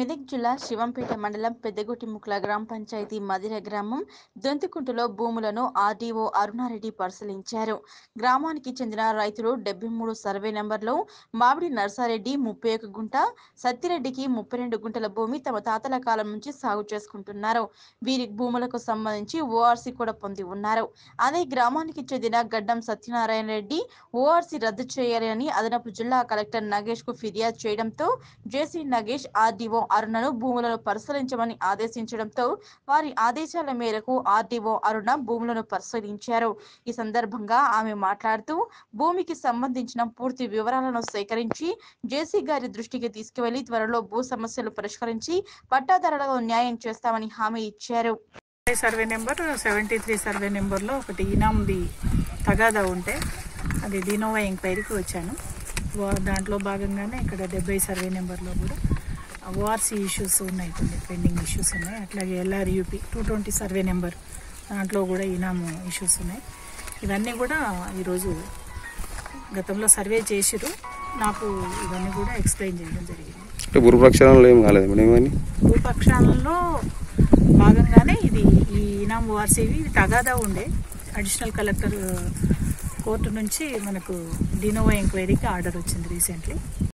మెదక్ జిల్లా శివంపేట మండలం పెద్దగుట్టిముక్ల గ్రామ పంచాయతీ మదిర గ్రామం దొంతికుంటలో భూములను ఆర్డీఓ అరుణారెడ్డి పరిశీలించారు గ్రామానికి చెందిన రైతులు డెబ్బై మూడు సర్వే నెంబర్లో మామిడి నర్సారెడ్డి ముప్పై ఒక గుంట సత్తిరెడ్డికి ముప్పై రెండు గుంటల భూమి తమ తాతల కాలం నుంచి సాగు చేసుకుంటున్నారు వీరి భూములకు సంబంధించి ఓఆర్సీ కూడా పొంది ఉన్నారు అదే గ్రామానికి చెందిన గడ్డం సత్యనారాయణ రెడ్డి ఓఆర్సీ రద్దు చేయాలని అదనపు జిల్లా కలెక్టర్ నగేష్ కు ఫిర్యాదు చేయడంతో జేసీ నగేష్ ఆర్డీఓ అరుణను భూములను పరిశీలించమని ఆదేశించడంతో వారి ఆదేశాల మేరకు ఆర్డీఓ అరుణ భూములను పరిశీలించారు ఈ సందర్భంగా ఆమె మాట్లాడుతూ భూమికి సంబంధించిన పూర్తి వివరాలను సేకరించి జేసీ గారి దృష్టికి తీసుకువెళ్లి త్వరలో భూ సమస్యలు పరిష్కరించి పట్టాదారులకు న్యాయం చేస్తామని హామీ ఇచ్చారు survey number seventy three survey నెంబర్లో ఒకటి ఇనాంది తగాదా ఉంటే అది దీనోవా ఎంక్వైరీకి వచ్చాను వా- దాంట్లో భాగంగానే ఇక్కడ డెబ్బై సర్వే నెంబర్లో కూడా ఓఆర్సీ ఇష్యూస్ ఉన్నాయి కొన్ని పెండింగ్ ఇష్యూస్ ఉన్నాయి అట్లాగే LRUP two twenty survey number దాంట్లో కూడా ఇనాము ఇష్యూస్ ఉన్నాయి ఇవన్నీ కూడా ఈరోజు గతంలో సర్వే చేసిరు నాకు ఇవన్నీ కూడా ఎక్స్ప్లెయిన్ చేయడం జరిగింది అంటే భూ ప్రక్షాళనలో ఏం కాలేదు మేడం ఇవన్నీ భూపక్షాలలో భాగంగానే ఇది ఈ ఇనాం ఓఆర్సీవి ఇది తగాదా ఉండే అడిషనల్ కలెక్టర్ కోర్టు నుంచి మనకు డినోవా ఎంక్వైరీకి ఆర్డర్ వచ్చింది రీసెంట్లీ